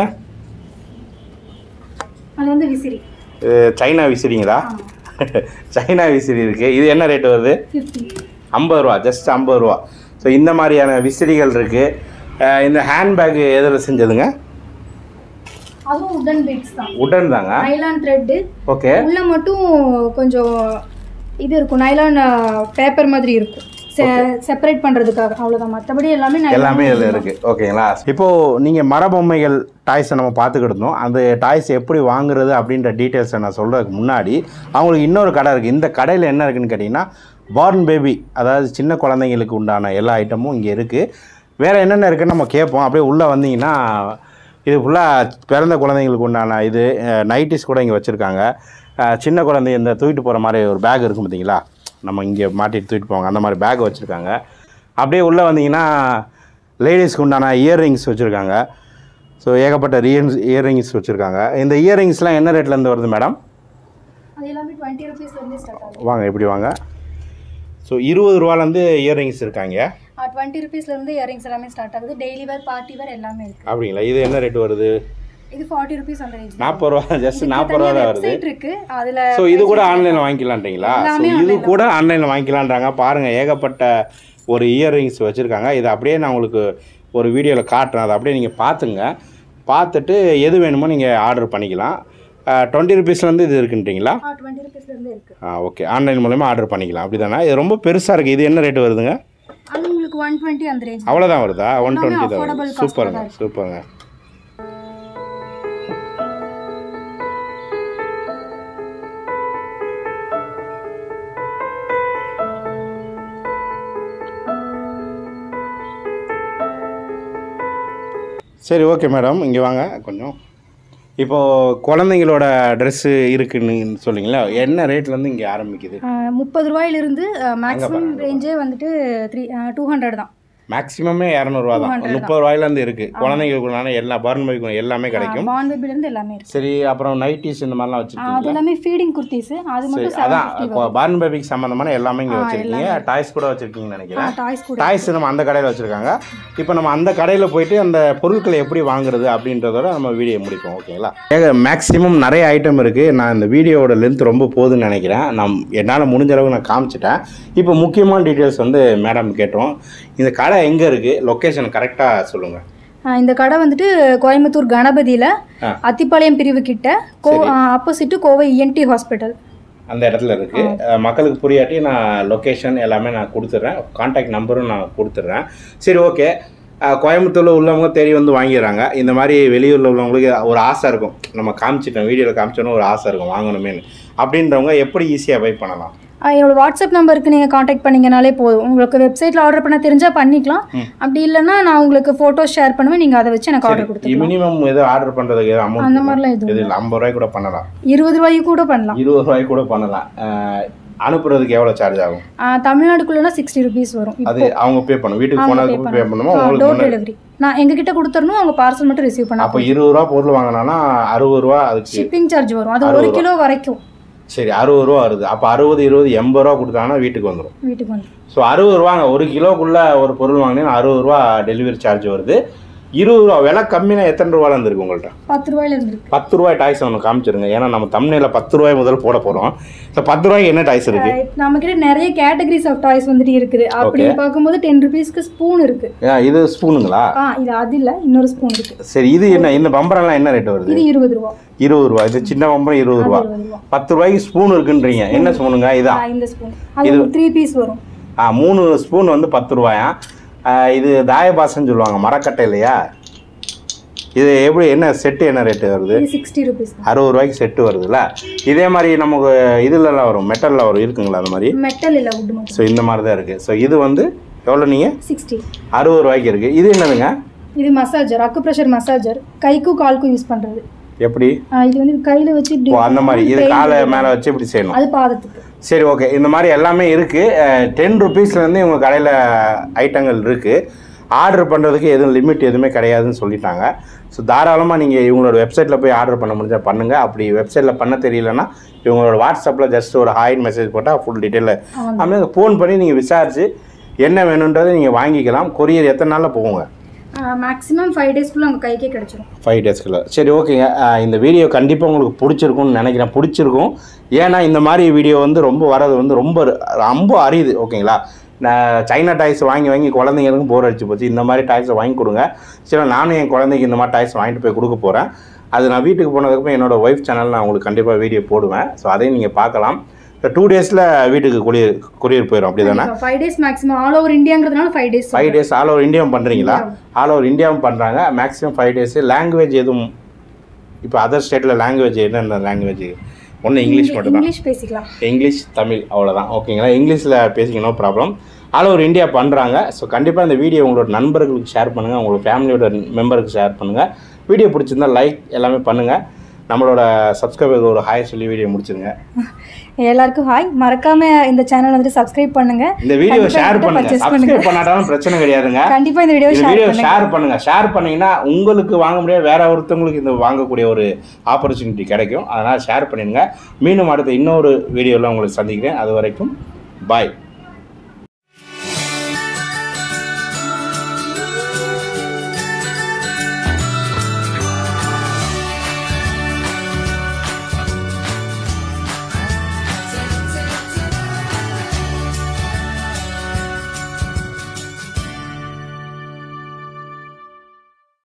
அது வந்து விசிறி இது சைனா விசிறிங்களா சைனா விசிறி இருக்குது இது என்ன ரேட் வருது ஃபிஃப்டி ஐம்பது ரூபா ஜஸ்ட் ஐம்பது ரூபா ஸோ இந்த மாதிரியான விசிறிகள் இருக்குது இந்த ஹேண்ட்பேக் எதில் செஞ்சதுங்க அதுவும் உடன் பீட்ஸ் தான் உடன் தாங்க நைலான் த்ரெட்டு ஓகே உள்ள மட்டும் கொஞ்சம் இது இருக்கும் நைலான் பேப்பர் மாதிரி இருக்கும் செப்பரேட் பண்றதுக்காக அவ்வளவுதான் மற்றபடி எல்லாமே nylon எல்லாமே இதில் தான். இருக்குது ஓகேங்களா இப்போது நீங்கள் மரபொம்மைகள் டாய்ஸை நம்ம பார்த்துக்கிட்டு இருந்தோம் அந்த டாய்ஸ் எப்படி வாங்குறது அப்படின்ற டீட்டெயில்ஸை நான் சொல்கிறதுக்கு முன்னாடி அவங்களுக்கு இன்னொரு கடை இருக்குது இந்த கடையில் என்ன இருக்குன்னு கேட்டிங்கன்னா பார்ன் பேபி அதாவது சின்ன குழந்தைங்களுக்கு உண்டான எல்லா ஐட்டமும் இங்கே இருக்குது வேறு என்னென்ன இருக்குன்னு நம்ம கேட்போம் அப்படியே உள்ளே வந்தீங்கன்னா இது ஃபுல்லாக பிறந்த குழந்தைங்களுக்கு உண்டான இது நைட்டிஸ் கூட இங்கே வச்சுருக்காங்க சின்ன குழந்தை இந்த தூக்கிட்டு போகிற மாதிரி ஒரு பேக் இருக்கும் பார்த்தீங்களா நம்ம இங்கே மாட்டிட்டு தூக்கிட்டு போவாங்க அந்த மாதிரி பேக் வச்சுருக்காங்க அப்படியே உள்ளே வந்தீங்கன்னா லேடிஸ்க்கு உண்டான இயர்ரிங்ஸ் வச்சுருக்காங்க ஸோ ஏகப்பட்ட ரியன்ஸ் இயரிங்ஸ் வச்சுருக்காங்க இந்த இயரிங்ஸ்லாம் என்ன ரேட்லேருந்து வருது மேடம் அது எல்லாமே டுவெண்ட்டி ருபீஸ்லேருந்து ஸ்டார்ட் ஆகும் வாங்க இப்படி வாங்க ஸோ இருபது ரூபாலேருந்து இயரிங்ஸ் இருக்காங்க டுவெண்ட்டி ருபீஸ்லேருந்து இயரிங்ஸ் எல்லாமே ஸ்டார்ட் ஆகுது டெய்லி வேர் பார்ட்டி வேர் எல்லாமே இருக்குது அப்படிங்களா இது என்ன ரேட் வருது இது ஃபார்ட்டி ருபீஸ் அந்த ரேஞ்ச் நாற்பது ரூபா ஜஸ்ட் நாற்பது ரூபா தான் வருது வெப்சைட் இருக்கு அதில் ஸோ இது கூட ஆன்லைனில் வாங்கிக்கலான்றீங்களா ஸோ எல்லாமே இது கூட ஆன்லைனில் வாங்கிக்கலான்றாங்க பாருங்கள் ஏகப்பட்ட ஒரு இயரிங்ஸ் வச்சுருக்காங்க இதை அப்படியே நான் உங்களுக்கு ஒரு வீடியோவில் காட்டுறேன் அதை அப்படியே நீங்கள் பார்த்துங்க பார்த்துட்டு எது வேணுமோ நீங்கள் ஆர்டர் பண்ணிக்கலாம் டுவெண்ட்டி ருபீஸ்லேருந்து இது இருக்குன்றீங்களா டுவெண்ட்டி ருபீஸ்லேருந்து இருக்குது ஆ ஓகே ஆன்லைன் மூலயமா ஆர்டர் பண்ணிக்கலாம் அப்படி தானே இது ரொம்ப பெருசாக இருக்குது இது என்ன ரேட் வருதுங்க அது உங்களுக்கு ஒன் டுவெண்ட்டி அந்த ரேஞ்ச் அவ்வளோதான் வருதா ஒன் டுவெண்ட்டி தான் affordable வருது cost சூப்பருங்க தான் சூப்பருங்க சரி ஓகே மேடம் இங்கே வாங்க கொஞ்சம் இப்போது குழந்தைங்களோட ட்ரெஸ்ஸு இருக்குன்னு சொன்னீங்களா என்ன ரேட்லேருந்து இங்கே ஆரம்பிக்குது முப்பது ரூபாயிலிருந்து மேக்ஸிமம் ரேஞ்சே வந்துட்டு த்ரீ டூ ஹண்ட்ரட் தான் மேக்ஸிமமே இரநூறுவா தான் முப்பது ரூபாயிலேருந்து இருக்குது குழந்தைங்களுக்குள்ளான எல்லா பர்ன் எல்லாமே கிடைக்கும் பான் பேபிலேருந்து எல்லாமே இருக்கு சரி அப்புறம் நைட்டிஸ் இந்த மாதிரிலாம் ஆ, வச்சுருக்கீங்க அது எல்லாமே ஃபீடிங் குர்த்திஸ் அது மட்டும் சரி அதான் இப்போ பார்ன் பேபிக்கு சம்மந்தமான எல்லாமே இங்கே வச்சுருக்கீங்க டாய்ஸ் கூட வச்சுருக்கீங்கன்னு நினைக்கிறேன் டாய்ஸ் கூட டாய்ஸ் நம்ம அந்த கடையில் வச்சுருக்காங்க இப்போ நம்ம அந்த கடையில் போயிட்டு அந்த பொருட்களை எப்படி வாங்குறது அப்படின்றதோட நம்ம வீடியோ முடிப்போம் ஓகேங்களா ஏக மேக்ஸிமம் நிறைய ஐட்டம் இருக்குது நான் இந்த வீடியோவோட லென்த் ரொம்ப போகுதுன்னு நினைக்கிறேன் நான் என்னால் முடிஞ்ச அளவுக்கு நான் காமிச்சிட்டேன் இப்போ முக்கியமான டீட்டெயில்ஸ் வந்து மேடம் கேட்டோம் இந்த கடை எங்கே இருக்குது லொக்கேஷன் கரெக்டாக சொல்லுங்கள் ஆ, இந்த கடை வந்துட்டு கோயம்புத்தூர் கணபதியில் ஆ. அத்திப்பாளையம் பிரிவு கிட்ட கோ ஆப்போசிட்டு கோவை இஎன்டி ஹாஸ்பிட்டல் அந்த இடத்துல இருக்கு அஹ் மக்களுக்கு புரியாட்டி நான் லொக்கேஷன் எல்லாமே நான் கொடுத்துட்றேன் காண்டாக்ட் நம்பரும் நான் கொடுத்துட்றேன் சரி ஓகே கோயம்புத்தூரில் உள்ளவங்க தேடி வந்து வாங்கிடுறாங்க இந்த மாதிரி வெளியூரில் உள்ளவங்களுக்கு ஒரு ஆசை இருக்கும் நம்ம காமிச்சிட்டோம் வீடியோவில் காமிச்சோன்னு ஒரு ஆசை இருக்கும் வாங்கணுமேனு அப்படின்றவங்க எப்படி ஈஸியாக பை பண்ணலாம் என்னோட வாட்ஸ்அப் நம்பருக்கு நீங்கள் காண்டாக்ட் பண்ணீங்கனாலே போதும் உங்களுக்கு வெப்சைட்டில் ஆர்டர் பண்ண தெரிஞ்சால் பண்ணிக்கலாம் அப்படி இல்லைன்னா நான் உங்களுக்கு ஃபோட்டோஸ் ஷேர் பண்ணுவேன் நீங்கள் அதை வச்சு எனக்கு ஆர்டர் கொடுத்துக்கலாம் மினிமம் எதோ ஆர்டர் பண்ணுறதுக்கு எதோ அந்த அமௌண்ட் மாதிரிலாம் எதுவும் இது இல்லை ஐம்பது ரூபாய்க்கு கூட பண்ணலாம் இருபது ரூபாய்க்கு கூட பண்ணலாம் இருபது ரூபாய்க்கு கூட பண்ணலாம் அஹ் அனுப்புறதுக்கு எவ்வளோ சார்ஜ் ஆகும் ஆ, தமிழ்நாடுக்குள்ளனா சிக்ஸ்டி ருபீஸ் வரும் அது அவங்க பே பண்ணும் வீட்டுக்கு அவங்க போனதுக்கு pay பே பண்ணுமா டோர் உங்களுக்கு டெலிவரி நான் எங்ககிட்ட கொடுத்துறணும் அவங்க பார்சல் மட்டும் ரிசீவ் பண்ணா அப்போ இருபது ரூபா பொருள் வாங்கினா அறுபது ரூபா அதுக்கு ஷிப்பிங் சார்ஜ் வரும் அது ஒரு கிலோ வரைக்கும் சரி அறுபது ரூபா வருது அப்போ அறுபது இருபது எண்பது ரூபா கொடுத்தாங்கன்னா வீட்டுக்கு வந்துடும் வீட்டுக்கு வந்து ஸோ அறுபது ரூபாங்க ஒரு கிலோக்குள்ள ஒரு பொருள் வாங்கினீங்கன்னா அறுபது ரூபா டெலிவரி சார்ஜ் வருது இருபது ரூபா விலை கம்மினா எத்தனை ரூபால இருந்து இருக்கு உங்கள்கிட்ட பத்து ரூபாயில இருந்து பத்து ரூபாய் டாய்ஸ் ஒன்று காமிச்சிருங்க ஏன்னா நம்ம தமிழில் பத்து ரூபாய் முதல் போட போகிறோம் ஸோ பத்து ரூபாய்க்கு என்ன டாய்ஸ் இருக்கு நம்ம கிட்ட நிறைய கேட்டகரிஸ் ஆஃப் டாய்ஸ் வந்துட்டு இருக்குது அப்படி பார்க்கும்போது டென் ருபீஸ்க்கு ஸ்பூன் இருக்கு ஏன், இது ஸ்பூனுங்களா ஆ இது அது இல்ல இன்னொரு ஸ்பூன் இருக்கு சரி இது என்ன இந்த பம்பரெல்லாம் என்ன ரேட் வருது இது இருபது ரூபா இருபது ரூபா இது சின்ன பம்பரம் இருபது ரூபா இருபது ரூபா பத்து ரூபாய்க்கு ஸ்பூன் இருக்குன்றீங்க என்ன ஸ்பூனுங்க இதான் ஆ, இந்த ஸ்பூன் அது த்ரீ பீஸ் வரும் ஆ மூணு ஸ்பூன் வந்து பத்து ரூபாயா ஆ, இது தாயபாசன்னு சொல்லுவாங்க மரக்கட்டை இல்லையா இது எப்படி என்ன செட்டு என்ன ரேட்டு வருது இது சிக்ஸ்டி ருபீஸ் அறுபது ரூபாய்க்கு செட்டு வருதுல்ல இதே மாதிரி நமக்கு இதுலலாம் வரும் மெட்டலில் வரும் இருக்குங்களா அந்த மாதிரி மெட்டல் இல்ல வுட் மட்டும் ஸோ இந்த மாதிரி தான் இருக்குது ஸோ இது வந்து எவ்வளோ நீங்கள் சிக்ஸ்டி அறுபது ரூபாய்க்கு இருக்குது இது என்னதுங்க இது மசாஜர் அக்கு ப்ரெஷர் மசாஜர் கைக்கும் காலுக்கும் யூஸ் பண்றது எப்படி ஆ, இது வந்து கையில வச்சு இப்படி ஓ அந்த மாதிரி இது காலை மேலே வச்சு இப்படி செய்யணும் அது பாதத்துக்கு சரி ஓகே இந்த மாதிரி எல்லாமே இருக்குது டென் ருபீஸ்லேருந்து இவங்க கடையில் ஐட்டங்கள் இருக்குது ஆர்டர் பண்ணுறதுக்கு எதுவும் லிமிட் எதுவுமே கிடையாதுன்னு சொல்லிட்டாங்க ஸோ தாராளமாக நீங்கள் இவங்களோட வெப்சைட்டில் போய் ஆர்டர் பண்ண முடிஞ்சால் பண்ணுங்கள் அப்படி வெப்சைட்டில் பண்ண தெரியலன்னா இவங்களோட வாட்ஸ்அப்பில் ஜஸ்ட் ஒரு ஹாயின் மெசேஜ் போட்டால் ஃபுல் டீட்டெயிலில் அப்படியே ஃபோன் பண்ணி நீங்கள் விசாரித்து என்ன வேணுன்றதை நீங்கள் வாங்கிக்கலாம் கொரியர் எத்தனை நாளில் போகுங்க மேக்ஸிமம் ஃபைவ் டேஸ்க்குள்ள உங்க கைக்கே கிடைச்சிரும் ஃபைவ் டேஸ்க்குள்ள சரி ஓகேங்க அஹ் இந்த வீடியோ கண்டிப்பாக உங்களுக்கு பிடிச்சிருக்கும்னு நினைக்கிறேன் பிடிச்சிருக்கும் ஏன்னா இந்த மாதிரி வீடியோ வந்து ரொம்ப வர்றது வந்து ரொம்ப ரொம்ப அரியுது ஓகேங்களா நான் சைனா டாய்ஸ் வாங்கி வாங்கி குழந்தைங்களுக்கும் போர் அடிச்சு போச்சு இந்த மாதிரி டாய்ஸை வாங்கி கொடுங்க சரி நானும் என் குழந்தைக்கு இந்த மாதிரி டாய்ஸ் வாங்கிட்டு போய் கொடுக்க போகிறேன் அது நான் வீட்டுக்கு போனதுக்கப்புறம் என்னோட ஒய்ஃப் சேனல் நான் உங்களுக்கு கண்டிப்பாக வீடியோ போடுவேன் ஸோ அதையும் நீங்கள் பார்க்கலாம் இந்த டூ டேஸில் வீட்டுக்கு கொரியர் கொரியர் போயிடும் அப்படி தானே five days maximum all over இந்தியாங்கிறதுனால five days five days all over இந்தியாவும் பண்ணுறீங்களா ஆல் ஓவர் இந்தியாவும் பண்ணுறாங்க மேக்ஸிமம் ஃபைவ் டேஸு லாங்குவேஜ் எதுவும் இப்போ அதர் ஸ்டேட்டில் லாங்குவேஜ் என்னென்ன லாங்குவேஜ் ஒன்று இங்கிலீஷ் மட்டும்தான் இங்கிலீஷ் பேசிக்கலாம் இங்கிலீஷ் தமிழ் அவ்வளோதான் ஓகேங்களா இங்கிலீஷில் பேசிக்க no problem all over India பண்ணுறாங்க ஸோ கண்டிப்பாக இந்த வீடியோ உங்களோட நண்பர்களுக்கு ஷேர் பண்ணுங்கள் உங்களோட ஃபேமிலியோட மெம்பருக்கு ஷேர் பண்ணுங்கள் வீடியோ பிடிச்சிருந்தா லைக் எல்லாமே பண்ணுங்கள் நம்மளோட சப்ஸ்கிரைபருக்கு ஒரு ஹாய் சொல்லி வீடியோ முடிச்சிருங்க எல்லாருக்கும் ஹாய் மறக்காம இந்த சேனல் வந்துட்டு சப்ஸ்கிரைப் பண்ணுங்க இந்த வீடியோ கண்டிப்பா ஷேர் என்கிட்ட பண்ணுங்க purchase சப்ஸ்கிரைப் பண்ணாட்டாலும் பிரச்சனை கிடையாதுங்க கண்டிப்பா இந்த வீடியோ இந்த ஷேர் வீடியோ பண்ணுங்க ஷேர் பண்ணுங்க ஷேர் பண்ணீங்கன்னா உங்களுக்கு வாங்க முடியாது வேற ஒருத்தவங்களுக்கு இந்த வாங்கக்கூடிய ஒரு ஆப்பர்ச்சுனிட்டி கிடைக்கும் அதனால் ஷேர் பண்ணிடுங்க மீண்டும் அடுத்த இன்னொரு வீடியோவில் உங்களுக்கு சந்திக்கிறேன் அது வரைக்கும் பாய்